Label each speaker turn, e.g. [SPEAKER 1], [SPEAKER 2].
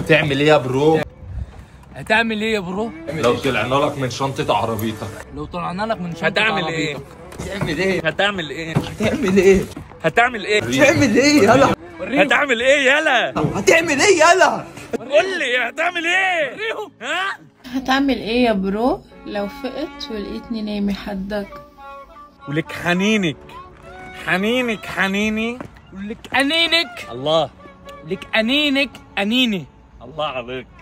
[SPEAKER 1] هتعمل ايه يا برو
[SPEAKER 2] هتعمل ايه يا برو
[SPEAKER 1] لو طلعنا لك من شنطة عربيتك
[SPEAKER 2] لو طلعنا لك من شنطة
[SPEAKER 3] هتعمل ايه؟
[SPEAKER 2] عربيتك.
[SPEAKER 1] هتعمل ايه
[SPEAKER 3] هتعمل ايه
[SPEAKER 1] هتعمل ايه
[SPEAKER 3] هتعمل ايه
[SPEAKER 1] هتعمل ايه يلا
[SPEAKER 3] هتعمل ايه يلا
[SPEAKER 1] هتعمل ايه يلا
[SPEAKER 3] قول لي هتعمل ايه ها
[SPEAKER 4] هتعمل ايه يا برو لو فقت ولقيتني نايم حدك
[SPEAKER 3] ولك حنينك حنينك حنيني
[SPEAKER 2] لك انينك
[SPEAKER 3] الله
[SPEAKER 2] لك انينك انيني
[SPEAKER 3] الله عليك